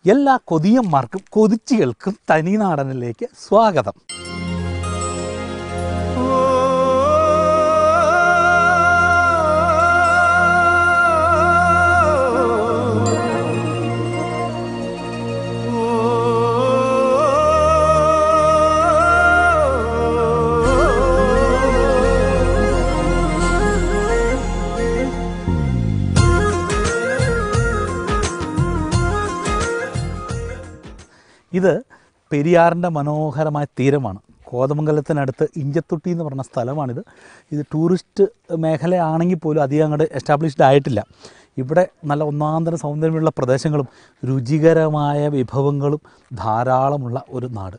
എല്ലാ കൊതിയന്മാർക്കും കൊതിച്ചുകൾക്കും തനിനാടനിലേക്ക് സ്വാഗതം ഇത് പെരിയാറിൻ്റെ മനോഹരമായ തീരമാണ് കോതമംഗലത്തിനടുത്ത് ഇഞ്ചത്തൊട്ടി എന്ന് പറഞ്ഞ സ്ഥലമാണിത് ഇത് ടൂറിസ്റ്റ് മേഖലയാണെങ്കിൽ പോലും അധികം അങ്ങോട്ട് എസ്റ്റാബ്ലിഷ്ഡ് ആയിട്ടില്ല ഇവിടെ നല്ല ഒന്നാന്തര സൗന്ദര്യമുള്ള പ്രദേശങ്ങളും രുചികരമായ വിഭവങ്ങളും ധാരാളമുള്ള ഒരു നാട്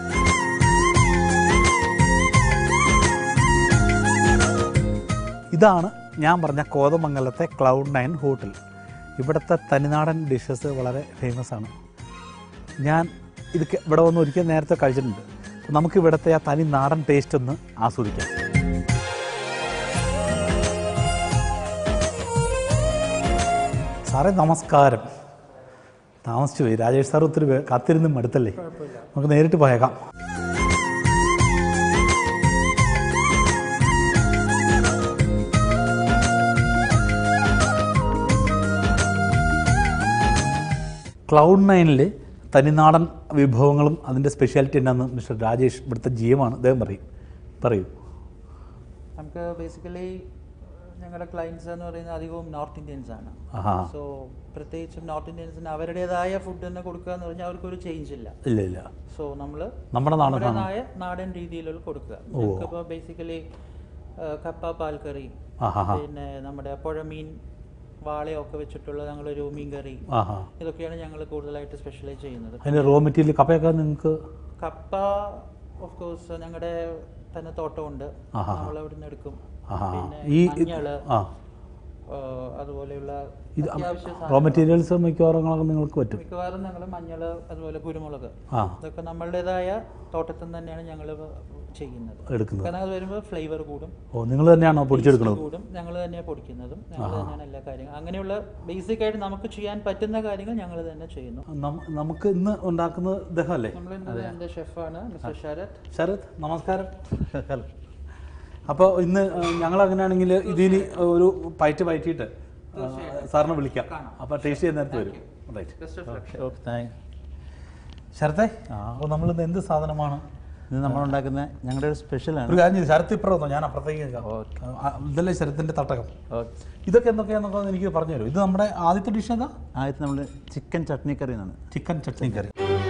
ഇതാണ് ഞാൻ പറഞ്ഞ കോതമംഗലത്തെ ക്ലൗഡ് നയൻ ഹോട്ടൽ ഇവിടുത്തെ തനിനാടൻ ഡിഷസ് വളരെ ഫേമസ് ആണ് ഞാൻ ഇത് കെ- ഇവിടെ വന്ന് ഒരിക്കൽ നേരത്തെ കഴിച്ചിട്ടുണ്ട് അപ്പോൾ നമുക്ക് ഇവിടുത്തെ ആ തനി നാടൻ ടേസ്റ്റ് ഒന്ന് ആസ്വദിക്കാം സാറേ നമസ്കാരം താമസിച്ചു പോയി രാജേഷ് സാർ ഒത്തിരി പേ- കാത്തിരുന്ന് മടുത്തല്ലേ നമുക്ക് നേരിട്ട് പോയേക്കാം ക്ലൗഡ് നയനിൽ തനിനാടൻ വിഭവങ്ങളും അതിൻ്റെ സ്പെഷ്യാലിറ്റി എന്നാന്ന് മിസ്റ്റർ രാജേഷ് ഇവിടുത്തെ ജിയമാണ് അദ്ദേഹം പറയും പറയൂ നമുക്ക് ബേസിക്കലി ഞങ്ങളുടെ ക്ലയൻസ് എന്ന് പറയുന്നത് അധികവും നോർത്ത് ഇന്ത്യൻസ് ആണ് ആഹാ സോ പ്രത്യേകിച്ചും നോർത്ത് ഇന്ത്യൻസിന് അവരുടേതായ ഫുഡ് തന്നെ കൊടുക്കുക എന്ന് പറഞ്ഞാൽ അവർക്കൊരു ചേഞ്ച് ഇല്ല ഇല്ല ഇല്ല സോ നമ്മൾ നമ്മുടെ നാടൻ സാധനം നമ്മുടേതായ നാടൻ രീതിയിലുള്ള കൊടുക്കുക നമുക്കിപ്പോൾ ബേസിക്കലി കപ്പ പാൽക്കറി ആഹാ പിന്നെ നമ്മുടെ പുഴമീൻ വാളയൊക്കെ വെച്ചിട്ടുള്ള ഞങ്ങളൊരു മീൻ കറി ആഹാ ഇതൊക്കെയാണ് ഞങ്ങൾ കൂടുതലായിട്ട് സ്പെഷ്യലൈസ് ചെയ്യുന്നത് അതിൻ്റെ റോ മെറ്റീരിയൽ കപ്പയൊക്കെ നിങ്ങൾക്ക് കപ്പ ഓഫ് കോഴ്സ് ഞങ്ങളുടെ തന്നെ തോട്ടമുണ്ട് ആഹാ. നമ്മൾ അവിടെ നിന്ന് എടുക്കും ആഹാ പിന്നെ ഈ മഞ്ഞള് ആ ആ, അതുപോലെയുള്ള ഇത് അത്യാവശ്യ റോ സാധനങ്ങൾ. മെറ്റീരിയൽസ് മിക്കവാറും നിങ്ങൾക്ക് പറ്റും മിക്കവാറും ഞങ്ങൾ മഞ്ഞള് അതുപോലെ കുരുമുളക് ആ ഇതൊക്കെ നമ്മളുടേതായ തോട്ടത്തിൽ നിന്ന് തന്നെയാണ് ഞങ്ങൾ ചെയ്യുന്നത് എടുക്കുന്നത് കാരണം അത് വരുമ്പോൾ ഫ്ലേവർ കൂടും ഓ നിങ്ങൾ തന്നെയാണോ പൊടിച്ചെടുക്കുന്നത് കൂടും ഞങ്ങൾ തന്നെയാണ് പൊടിക്കുന്നതും ഞങ്ങൾ തന്നെയാണ് എല്ലാ കാര്യങ്ങളും അങ്ങനെയുള്ള ബേസിക് ആയിട്ട് നമുക്ക് ചെയ്യാൻ പറ്റുന്ന കാര്യങ്ങൾ ഞങ്ങൾ തന്നെ ചെയ്യുന്നു നം- നമുക്ക് ഇന്ന് ഉണ്ടാക്കുന്നത് ഇദ്ദേഹം അല്ലേ നമ്മൾ ഇന്ന് എൻ്റെ ഷെഫാണ് മിസ്റ്റർ ശരത് ശരത് നമസ്കാരം ഹലോ അപ്പോൾ ഇന്ന് ഞങ്ങൾ അങ്ങനെയാണെങ്കിൽ ഇതിന് ഒരു പയറ്റ് പയറ്റിയിട്ട് സാറിനെ വിളിക്കാം അപ്പോൾ ടേസ്റ്റ് ചെയ്യുന്ന നേരത്ത് വരും right best of luck okay thank ശരത്തെ അപ്പോൾ നമ്മളിന്ന് എന്ത് സാധനമാണ് ഇത് നമ്മളുണ്ടാക്കുന്ന ഞങ്ങളുടെ ഒരു സ്പെഷ്യലാണ് ഒരു കാര്യം ചെയ്യ്, ശരത്ത് ഇപ്പുറം വന്നോ ഞാൻ അപ്പുറത്തേക്ക് നിൽക്കാം. ആ, ഇതല്ലേ ശരത്തിൻ്റെ തട്ടകം ഓക്കെ ഇതൊക്കെ എന്തൊക്കെയാണെന്നൊക്കെ എനിക്ക് പറഞ്ഞു തരും ഇത് നമ്മുടെ ആദ്യത്തെ ഡിഷ് ഏതാ ആദ്യത്തെ നമ്മൾ ചിക്കൻ ചട്നി കറി എന്നാണ് ചിക്കൻ ചട്നി കറി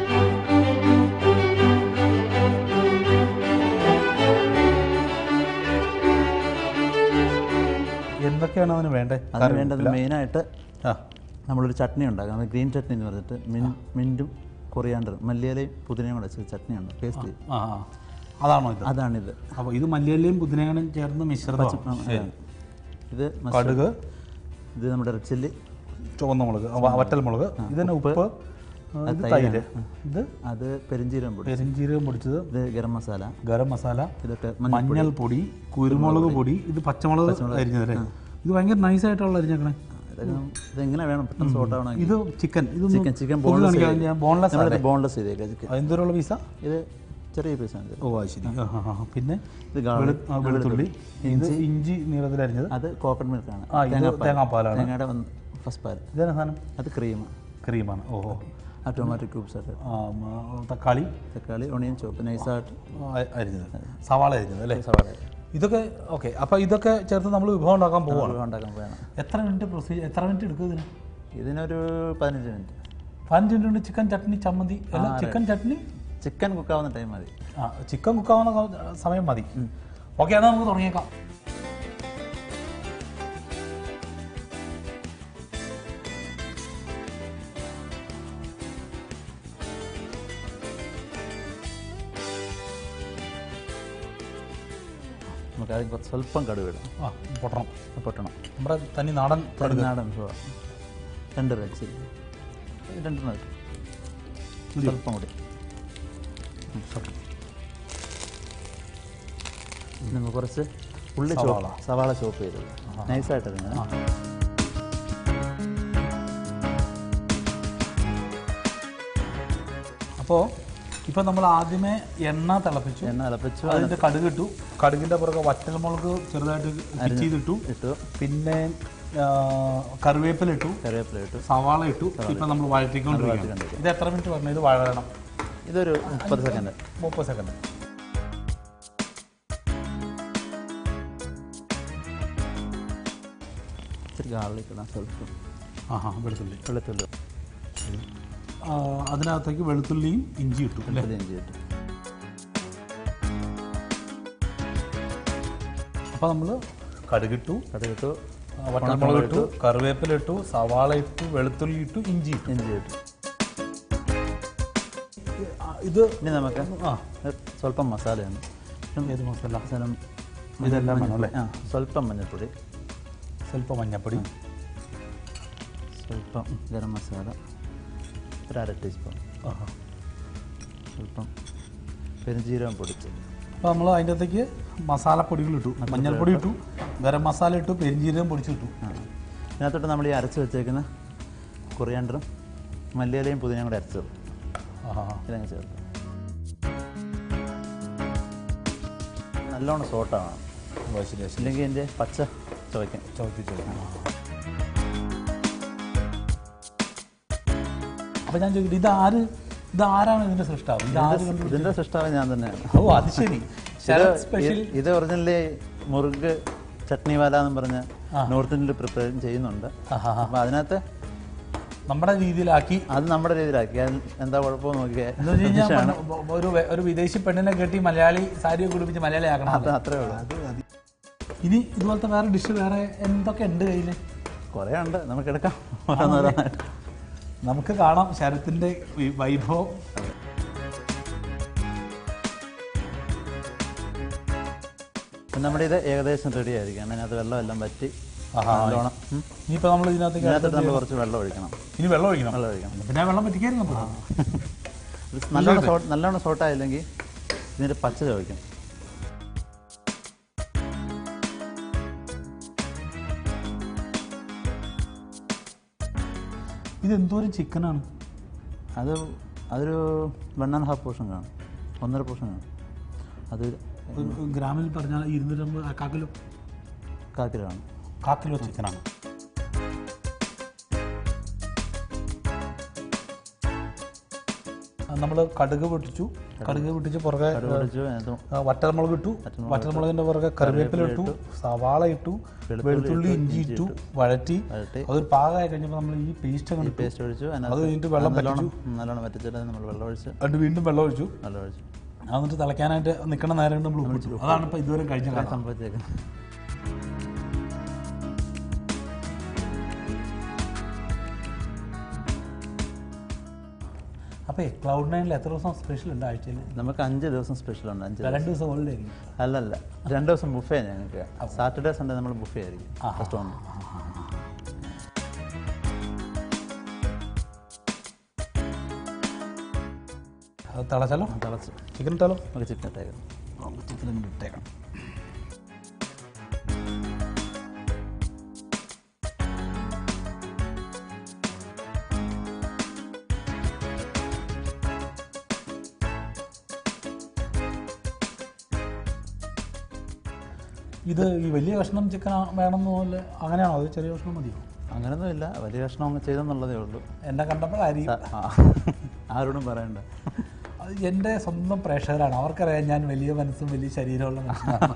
എന്തൊക്കെയാണ് അതിന് വേണ്ടത് അതിന് വേണ്ടത് മെയിനായിട്ട് ആ നമ്മളൊരു ചട്നി ഉണ്ടാക്കാം അത് ഗ്രീൻ ചട്നി എന്ന് പറഞ്ഞിട്ട് മിൻ മിൻറ്റും കൊറിയാണ്ടറും മല്ലിയിലയും പുതിനയും കൂടെ വെച്ച് ചട്നി ഉണ്ട് പേസ്റ്റ് ആ ആ. അതാണോ ഇത് അതാണിത് അപ്പോൾ ഇത് മല്ലിയല്ലയും പുതിനയും ചേർന്ന് മിശ്രിതമാണ് ശരി. ഇത് മസ്- കടുക് ഇത് നമ്മുടെ റെഡ് ചില്ലി ചുവന്ന മുളക് വ- വറ്റൽ മുളക് ഇതിന് ഉപ്പ് ആ, ഇത് തൈര് ഇത് അത് പെരിഞ്ചീരകം പൊടി പെരിഞ്ചീരകം പൊടിച്ചത് ഇത് ഗരം മസാല ഗരം മസാല ഇതൊക്കെ മഞ്ഞൾ പൊടി കുരുമുളക് പൊടി ഇത് പച്ചമുളക് അരിഞ്ഞതല്ലേ ഇത് ഭയങ്കര നൈസായിട്ടുള്ള അരിഞ്ഞേക്കണേ ഇതൊക്കെ ഇതെങ്ങനെ വേണം പെട്ടെന്ന് സോട്ട് ആവണമെങ്കിൽ ഇത് ചിക്കൻ ഇത് ചിക്കൻ ചിക്കൻ ബോൺലെസ് നമ്മളിത് ബോൺലെസ് ചെയ്തേക്കാം ചിക്കൻ എന്തൊരുള്ള പീസ ഇത് ചെറിയ പീസാണ് ഇത് ഓ അത് ശരി ആ, ആ, ആ. പിന്നെ ഇത് garlic, വെളു- ആ, വെളുത്തുള്ളി ഇത് ഇഞ്ചി നീളത്തിൽ അരിഞ്ഞത് അത് കോക്കനട്ട് മിൽക്കാണ് ആ ഇത് തേങ്ങാപ്പാലാണ് തേങ്ങയുടെ ഫസ്റ്റ് പാൽ ഇതന്നെ സാധനം അത് ക്രീം ക്രീമാണ് ഓ ഓ. ആ ടൊമാറ്റോ ക്യൂബ്സ് ആയിട്ട് ആ, മ, തക്കാളി തക്കാളി ഒണിയൻ ചോപ്പ് നൈസായിട്ട് ആ, അരിഞ്ഞത് സവാള അരിഞ്ഞത് അല്ലേ സവാള ഇതൊക്കെ ഓക്കെ അപ്പോൾ ഇതൊക്കെ ചേർത്ത് നമ്മൾ വിഭവം ഉണ്ടാക്കാൻ പോവാണ് ഉണ്ടാക്കാൻ വേണം എത്ര മിനിറ്റ് പ്രൊസീജിയർ എത്ര മിനിറ്റ് എടുക്കും ഇതിന് ഇതിനൊരു പതിനഞ്ച് മിനിറ്റ് പതിനഞ്ച് മിനിറ്റ് കൊണ്ട് ചിക്കൻ ചട്നി ചമ്മന്തി അല്ല ചിക്കൻ ചട്നി ചിക്കൻ കുക്കാവുന്ന ടൈം മതി ആ ചിക്കൻ കുക്കാവുന്ന സ- സമയം മതി ഓക്കെ എന്നാൽ നമുക്ക് തുടങ്ങിയേക്കാം നമുക്ക് ആദ്യം കുറച്ച് സ്വല്പം കടുക് ഇടാം ആ പൊട്ടണം പൊട്ടണം നമ്മുടെ തനി നാടൻ കടുക് നാടൻ വിഭവം രണ്ട് റെഡ് ചില്ലി രണ്ടെണ്ണം ഇട്ടു സ്വല്പം കൂടി നമ്മൾ കുറച്ച് ഉള്ളി സവാള. ചോപ്പ് സവാള ചോപ്പ് ചെയ്തത് നൈസായിട്ട് ഇടുന്നത് അപ്പോൾ ഇപ്പം നമ്മൾ ആദ്യമേ എണ്ണ തിളപ്പിച്ചു എണ്ണ തിളപ്പിച്ചു അതിൻ്റെ കടുക് ഇട്ടു കടുകിൻ്റെ പുറകെ വറ്റൽമുളക് ചെറുതായിട്ട് പിച്ച് ചെയ്തിട്ടു ഇട്ടു പിന്നെ ആ, കറിവേപ്പില ഇട്ടു കറിവേപ്പില ഇട്ടു സവാള ഇട്ടു ഇപ്പം നമ്മൾ വഴറ്റിക്കൊണ്ടിരിക്കുകയാണ് ഇത് എത്ര മിനിറ്റ് പറഞ്ഞു ഇത് വഴറണം ഇതൊരു മുപ്പത് സെക്കൻഡ് മുപ്പത് സെക്കൻഡ് ഇച്ചിരി ഗാർലിക് ഇടാം സ്വല്പം ആഹാ വെളുത്തുള്ളി വെളുത്തുള്ളി ആ, അതിനകത്തേക്ക് വെളുത്തുള്ളിയും ഇഞ്ചി ഇട്ടു അല്ലേ വെളുത്തുള്ളി ഇഞ്ചി ഇട്ടു അപ്പോൾ നമ്മൾ കടുകിട്ടു കടുകിട്ടു ആ, വറ്റൽമുളക് ഇട്ടു കറിവേപ്പില ഇട്ടു സവാള ഇട്ടു വെളുത്തുള്ളി ഇട്ടു ഇഞ്ചി ഇട്ടു ഇഞ്ചി ഇട്ടു ആ, ഇത് ഇനി നമുക്ക് ആ സ്വല്പം മസാലയാണ് ഏത് മസാല അവസാനം ഇതെല്ലാം വേണം അല്ലേ ആ സ്വല്പം മഞ്ഞൾപ്പൊടി സ്വല്പം മഞ്ഞപ്പൊടി സ്വല്പം ഗരം മസാല ഒരു അര ടീസ്പൂൺ ആഹാ സ്വല്പം പെരുംജീരകം പൊടിച്ച് അപ്പോൾ നമ്മൾ അതിൻ്റെ അകത്തേക്ക് മസാലപ്പൊടികൾ ഇട്ടു മഞ്ഞൾപ്പൊടി ഇട്ടു ഗരം മസാല ഇട്ടു പെരിഞ്ചീരകം പൊടിച്ചിട്ടു ആ ഇതിനകത്തോട്ട് നമ്മൾ ഈ അരച്ച് വെച്ചേക്കുന്ന കൊറിയാണ്ടറും മല്ലിയിലയും പുതിനയും കൂടെ അരച്ചത് ആഹാ ഇതങ്ങ് ചേർത്ത് നല്ലോണം സോട്ടാണ് ശരി ശരി ഇല്ലെങ്കിൽ എൻ്റെ പച്ച ചുവയ്ക്കും ചവിട്ടിച്ചു അപ്പോൾ ഞാൻ ചോദിക്കട്ടെ ഇത് ആര് ഇത് ആരാണ് ഇതിൻ്റെ സൃഷ്ടാവ് ഇത് ആര് കണ്ടു ഇതിൻ്റെ സൃഷ്ടാവ് ഞാൻ തന്നെയാണ് ഓ അത് ശരി ശരത് സ്പെഷ്യൽ ഇത് ഇത് ഒറിജിനലി മുറുഗ് ചട്നി വാല എന്ന് പറഞ്ഞ നോർത്ത് ഇന്ത്യയിൽ പ്രിപ്പയർ ചെയ്യുന്നുണ്ട് ആഹാ അപ്പോൾ അതിനകത്ത് നമ്മുടെ രീതിയിലാക്കി അത് നമ്മുടെ രീതിയിലാക്കി അത് എന്താ കുഴപ്പമെന്ന് നോക്കിയാൽ എന്ന് വെച്ച് കഴിഞ്ഞാൽ മ- ഒരു വെ- ഒരു വിദേശി പെണ്ണിനെ കെട്ടി മലയാളി സാരിയെ കുടിപ്പിച്ച് മലയാളി ആക്കണം അത് അത്രേ ഉള്ളൂ അത് മതി ഇനി ഇതുപോലത്തെ വേറെ ഡിഷ് വേറെ എന്തൊക്കെ ഉണ്ട് കയ്യിൽ കുറേ ഉണ്ട് നമുക്ക് എടുക്കാം ഓരോന്നോരോന്നായിട്ട് നമുക്ക് കാണാം ശരത്തിന്റെ വി- വൈഭവം പിന്നെ നമ്മുടെ ഇത് ഏകദേശം റെഡി ആയിരിക്കും അതിനകത്ത് വെള്ളം എല്ലാം പറ്റി ആഹാ. നല്ലോണം ഉം. ഇനിയിപ്പോൾ നമ്മൾ ഇതിനകത്തേക്ക് ഇതിനകത്ത് നമ്മൾ കുറച്ച് വെള്ളം ഒഴിക്കണം ഇനി വെള്ളം ഒഴിക്കണം വെള്ളം ഒഴിക്കണം പിന്നെ വെള്ളം പറ്റിക്കായിരുന്നു നമുക്ക് ഇത് നല്ലോണം സോട്ട് നല്ലോണം സോട്ടായില്ലെങ്കിൽ ഇതിൻ്റെ പച്ച ചോദിക്കും ഇത് എന്തോരം ചിക്കനാണ് അത് അതൊരു വൺ ആൻഡ് ഹാഫ് പോർഷൻ കാണും ഒന്നര പോർഷൻ കാണും അത് ഒരു ഗ്രാമിൽ പറഞ്ഞാൽ ഇരുന്നൂറ്റമ്പത് കാ കിലോ കാക്കില കാണും കാ കിലോ ചിക്കനാണ് നമ്മൾ കടുക് പൊട്ടിച്ചു കടുക് പൊട്ടിച്ച് പുറകെ അത് പൊടിച്ചു അതിനകത്ത് ആ, വറ്റൽമുളക് ഇട്ടു വറ്റൽമുളകിന്റെ പുറകെ കറിവേപ്പില ഇട്ടു സവാള ഇട്ടു വെളുത്തുള്ളി ഇഞ്ചി ഇട്ടു വഴറ്റി വഴറ്റി അതൊരു പാകമായി കഴിഞ്ഞപ്പോൾ നമ്മൾ ഈ പേസ്റ്റ് അങ്ങ് ഇട്ടു പേസ്റ്റ് ഒഴിച്ചു അത് അതിനകത്ത് കഴിഞ്ഞിട്ട് വെള്ളം നല്ലോണം നല്ലോണം വറ്റിച്ചിട്ട് നമ്മൾ വെള്ളം ഒഴിച്ച് എന്നിട്ട് വീണ്ടും വെള്ളം ഒഴിച്ചു വെള്ളം ഒഴിച്ചു എന്നിട്ട് തിളയ്ക്കാനായിട്ട് നിൽക്കണ നേരം നമ്മൾ ഉപ്പിട്ടു അതാണ് ഇപ്പോൾ ഇതുവരെ കഴിഞ്ഞ കാലം സംഭവത്തേക്ക് അപ്പോൾ ക്ലൗഡ് നയനിൽ എത്ര ദിവസം സ്പെഷ്യൽ ഉണ്ട് ആഴ്ചയിൽ നമുക്ക് അഞ്ച് ദിവസം സ്പെഷ്യൽ ഉണ്ട് അഞ്ച് ദിവസം രണ്ട് ദിവസം ഹോളിഡേ ആയിരിക്കും അല്ലല്ല രണ്ട് ദിവസം ബുഫേ ഞങ്ങൾക്ക് സാറ്റർഡേ സൺഡേ നമ്മൾ ബുഫേ ആയിരിക്കും റെസ്റ്റോറൻറ്റ് അത് തിളച്ചാലോ തിളച്ച് ചിക്കൻ ഇട്ടാലോ നമുക്ക് ചിക്കൻ ഇട്ടേക്കാം ചിക്കൻ ഇങ്ങനെ ഇട്ടേക്കണം ഇത് ഈ വലിയ കഷ്ണം ചിക്കൻ വേണമെന്നല്ല അങ്ങനെയാണോ അത് ചെറിയ കഷ്ണം മതിയോ അങ്ങനെയൊന്നും ഇല്ല വലിയ കഷ്ണം അങ്ങ് ചെയ്തെന്നുള്ളതേ ഉള്ളൂ എന്നെ കണ്ടപ്പോഴായിരിക്കും ആ, ആരോടും പറയണ്ട അത് എൻ്റെ സ്വന്തം പ്രേക്ഷകരാണ് അവർക്കറിയാം ഞാൻ വലിയ മനസ്സും വലിയ ശരീരമുള്ള മനുഷ്യനാണ്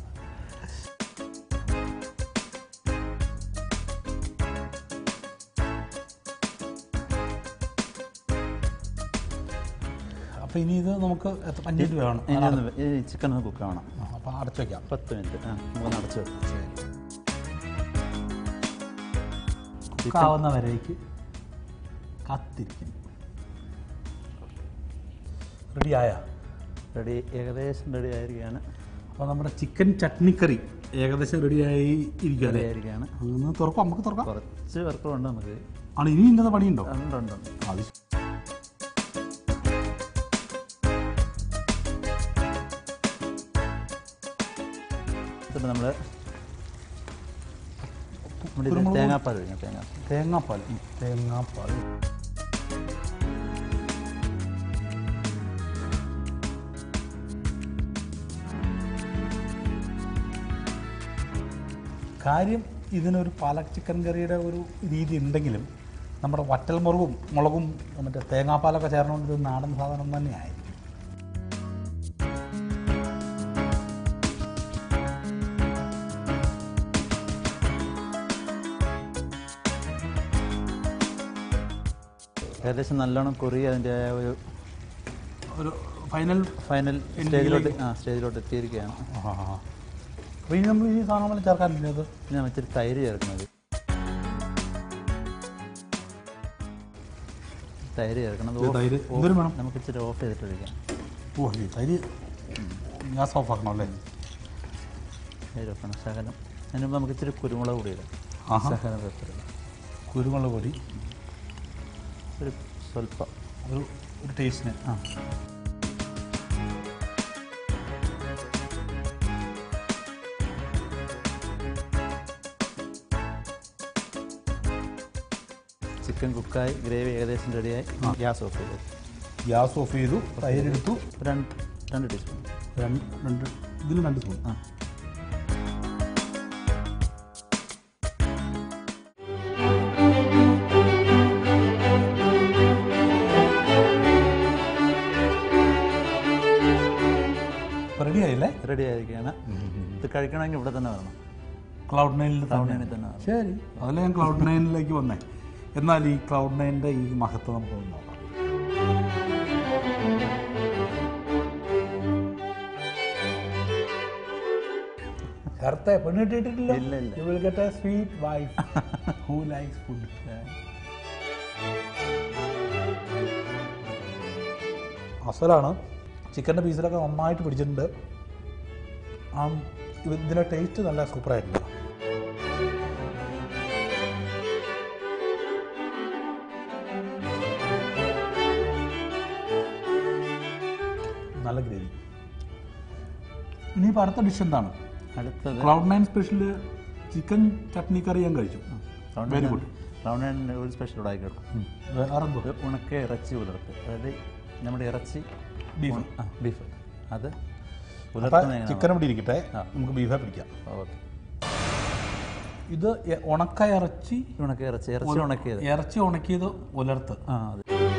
അപ്പോൾ ഇനി ഇത് നമുക്ക് എത്ര അഞ്ച് മിനിറ്റ് വേണം ഇനി ഒന്ന് ഈ ചിക്കൻ ഒന്ന് കുക്ക് ആവണം അപ്പോൾ അടച്ചു വയ്ക്കാം പത്ത് മിനിറ്റ് ആ മൂന്ന് അടച്ച് വെക്കും കുക്കാവുന്ന വരേക്ക് കാത്തിരിക്കുന്നു റെഡിയായ റെഡി ഏകദേശം റെഡി ആയിരിക്കുകയാണ് അപ്പോൾ നമ്മുടെ ചിക്കൻ ചട്നിക്കറി ഏകദേശം റെഡിയായി ഇരിക്കുക റെഡി അല്ലേ ആയിരിക്കുകയാണ് അതൊന്ന് തുറക്കാം നമുക്ക് തുറക്കാം കുറച്ച് വർക്കുണ്ട് നമുക്ക് ആണ് ഇനി ഇന്നത് പണിയുണ്ടോ ഉണ്ട് ഉണ്ട് ഉണ്ട്. അത് എന്നിട്ട് നമ്മൾ നമ്മുടെ ഇതിൽ തേങ്ങാപ്പാൽ ഒഴിക്കണം തേങ്ങാപ്പാൽ തേങ്ങാപ്പാൽ തേങ്ങാപ്പാൽ കാര്യം ഇതിനൊരു പാലക് ചിക്കൻ കറിയുടെ ഒരു രീതി ഉണ്ടെങ്കിലും നമ്മുടെ വറ്റൽ മുളകും മുളകും മറ്റേ തേങ്ങാപ്പാലൊക്കെ ചേർന്നുകൊണ്ട് ഇത് നാടൻ സാധനം തന്നെയായിരിക്കും ഏകദേശം നല്ലോണം കുറി അതിൻ്റെ ആ ഒരു ഒരു ഫൈനൽ ഫൈനൽ സ്റ്റേജിലോട്ട് ആ സ്റ്റേജിലോട്ട് എത്തിയിരിക്കുകയാണ് അപ്പോൾ ഇനി നമ്മൾ ഈ സാധനം ചേർക്കാനില്ലേ അത് ഇനി നമ്മൾ ഇച്ചിരി തൈര് ചേർക്കുന്നത് തൈര് ചേർക്കണം അത് ഇത് off- തൈര് off- എന്തോരം വേണം നമുക്ക് ഇച്ചിരി ഓഫ് ചെയ്തിട്ട് ഒഴിക്കാം ഓ അല്ലേ തൈര് ഗ്യാസ് ഓഫ് ആക്കണം അല്ലേ തൈര് വെക്കണം ശകലം അതിന് മുമ്പ് നമുക്ക് ഇച്ചിരി കുരുമുളക് കൂടി ഇടാം ആഹാ. ശകലം പെപ്പറിടാം കുരുമുളക് പൊടി ഒരു സ്വല്പം ഒരു ഒരു ടേസ്റ്റിന് ആ ചിക്കൻ കുക്കായി ഗ്രേവി ഏകദേശം റെഡിയായി ഗ്യാസ് ഓഫ് ചെയ്തു ഗ്യാസ് ഓഫ് ചെയ്തു തൈരെടുത്തു രണ്ട് രണ്ട് ടീസ്പൂൺ രണ്ട് രണ്ട് ഇതിൽ രണ്ട് സ്പൂൺ ആ റെഡി ആയില്ലേ റെഡി ആയിരിക്കുകയാണ് ഇത് കഴിക്കണമെങ്കിൽ ഇവിടെ തന്നെ വരണം ക്ലൗഡ് നൈനിൽ ടൗണിൽ തന്നെ തന്നെ വരണം ശരി അതല്ല ഞാൻ ക്ലൗഡ് നൈനിലേക്ക് വന്നേ എന്നാൽ ഈ ക്ലൗഡ് നൈനിൻ്റെ ഈ മഹത്വം നമുക്ക് നോക്കാം നേരത്തെ പെണ്ണ് കിട്ടിയിട്ടില്ല ഇല്ല, ഇല്ല. You will get a sweet wife who likes food അസലാണ് ചിക്കൻ്റെ പീസിലൊക്കെ നന്നായിട്ട് പിടിച്ചിട്ടുണ്ട് ആ ഇത് ഇതിൻ്റെ ടേസ്റ്റ് നല്ല സൂപ്പറായിട്ടുണ്ട് നല്ല ഗ്രേവി ഇനിയിപ്പോൾ അടുത്ത ഡിഷ് എന്താണ് അടുത്തത് cloud nine special chicken chutney curry ഞാൻ കഴിച്ചു വെരി ഗുഡ് ടൗണിൽ ഒരു സ്പെഷ്യൽ ഇവിടെ ആയിക്കോട്ടെ വേറെന്തോ ഇത് ഉണക്ക ഇറച്ചി പുലർത്ത് അതായത് നമ്മുടെ ഇറച്ചി ബീഫ് ആ ബീഫ് അത് അപ്പം പുലർത്തുന്ന ചിക്കൻ ഇവിടെ ഇരിക്കട്ടെ നമുക്ക് ബീഫെ പിടിക്കാം ഓക്കെ ഇത് എ- ഉണക്ക ഇറച്ചി ഉണക്ക ഇറച്ചി ഇറച്ചി ഉണക്കിയത് ഇറച്ചി ഉണക്കിയത് ഉലർത്ത് ആ അതെ